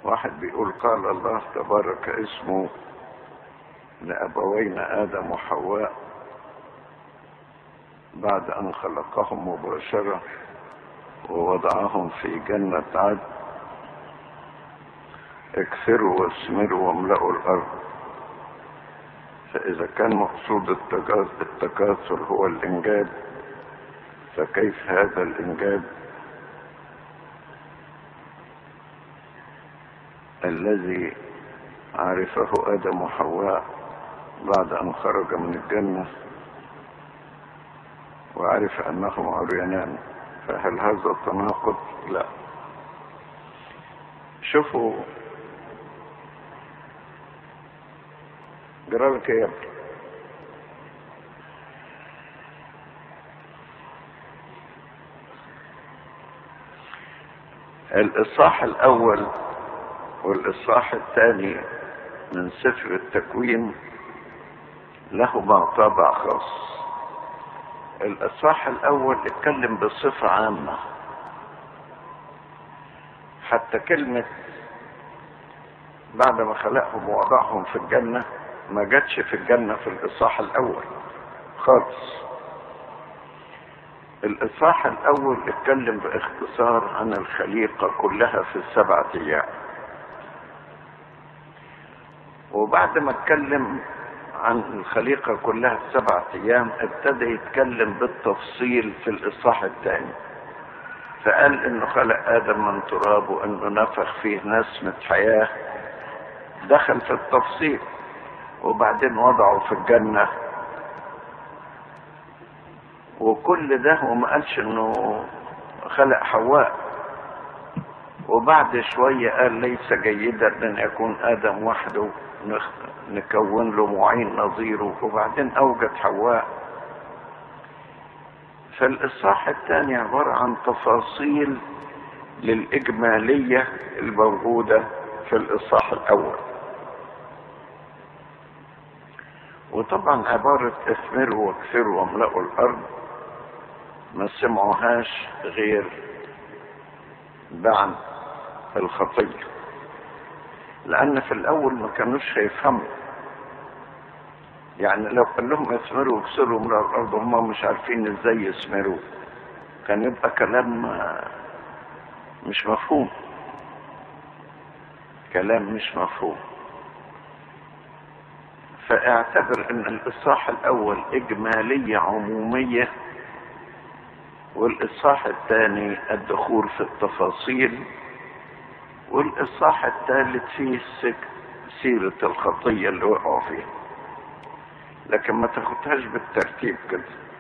واحد بيقول قال الله تبارك اسمه لأبوينا آدم وحواء بعد أن خلقهم مباشرة ووضعهم في جنة عدن اكثروا واثمروا واملأوا الأرض فإذا كان مقصود التكاثر هو الإنجاب فكيف هذا الإنجاب الذي عرفه آدم وحواء بعد أن خرج من الجنة وعرف أنهم عريانان فهل هذا تناقض؟ لا شوفوا جرالك يا ابني الإصحاح الأول والإصحاح الثاني من سفر التكوين لهما طابع خاص الإصحاح الأول اتكلم بصفة عامة حتى كلمة بعد ما خلقهم ووضعهم في الجنة ما جاتش في الجنة في الإصحاح الأول خالص الإصحاح الأول اتكلم باختصار عن الخليقة كلها في السبعة أيام وبعد ما اتكلم عن الخليقة كلها في سبعة أيام ابتدى يتكلم بالتفصيل في الإصحاح الثاني فقال إنه خلق آدم من تراب وإنه نفخ فيه نسمة حياة دخل في التفصيل وبعدين وضعه في الجنة وكل ده وما قالش إنه خلق حواء وبعد شوية قال ليس جيدا أن يكون آدم وحده نكون له معين نظيره وبعدين أوجد حواء فالإصحاح الثاني عبارة عن تفاصيل للإجمالية الموجودة في الإصحاح الأول وطبعا عبارة اثمروا واكثروا واملأوا الأرض ما سمعوهاش غير بعد الخطية لأن في الأول ما كانوش هيفهموا يعني لو قال لهم اثمروا واكسروا من الأرض هم مش عارفين ازاي يثمروا كان يبقى كلام مش مفهوم كلام مش مفهوم فاعتبر ان الاصحاح الاول اجمالية عمومية والاصحاح الثاني الدخول في التفاصيل والاصحاح الثالث فيه سيرة الخطية اللي وقعوا فيها لكن ما تاخدهاش بالترتيب كده